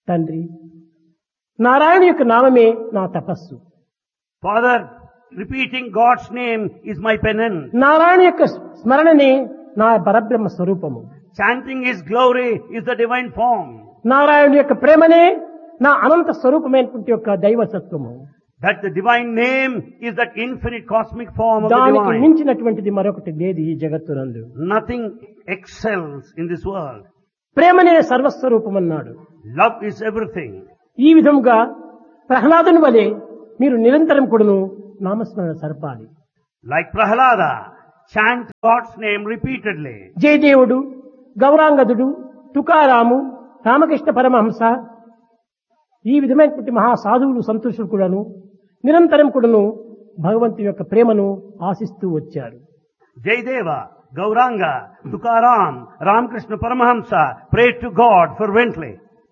తండ్రి నారాయణ యొక్క నామమే నా తపస్సు Father, repeating God's name is my penance. Narayana యొక్క స్మరణనే నా పరబ్రహ్మ స్వరూపము Chanting His glory is the divine form. Narayana యొక్క ప్రేమనే నా అనంత స్వరూపమైనటువంటి యొక్క దైవసత్వము That the divine name is that infinite cosmic form of the దానికి divine. మించినటువంటిది మరొకటి లేదు ఈ జగత్తునందు Nothing excels in this world. ప్రేమనే సర్వస్వరూపం అన్నాడు Love is everything. ఈ విధంగా ప్రహ్లాదుని వలె మీరు నిరంతరం కూడాను నామస్మరణ సరపాలి Like Prahlada, chant God's name repeatedly. జయదేవుడు గౌరాంగదుడు తుకారాము Ramakrishna Paramahamsa ఈ విధమైనటువంటి మహా సాధువులు సంతోషులు కూడాను నిరంతరం కూడాను భగవంతుని యొక్క ప్రేమను ఆశిస్తూ వచ్చారు Jayadeva, Gauranga, Tukaram, Ramakrishna Paramahamsa prayed to God fervently.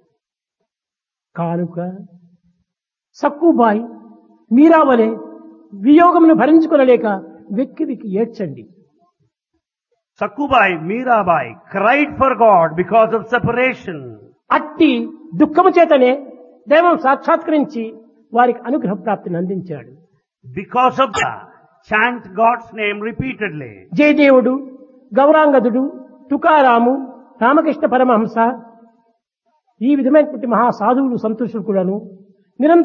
కానుక సక్కుబాయి మీరావలే వియోగమును భరించుకొనలేక వెక్కి వెక్కి ఏడ్చండి Sakubai, Mirabai cried for God because of separation. అట్టి దుఃఖము చేతనే దైవం సాక్షాత్కరించి వారికి అనుగ్రహ ప్రాప్తిని అందించాడు Because of that, chant God's name repeatedly. జయదేవుడు గౌరాంగదుడు తుకారాము Ramakrishna Paramahamsa ఈ విధమైనటువంటి మహా సాధువులు సంతోషులు కూడాను నిరంతరం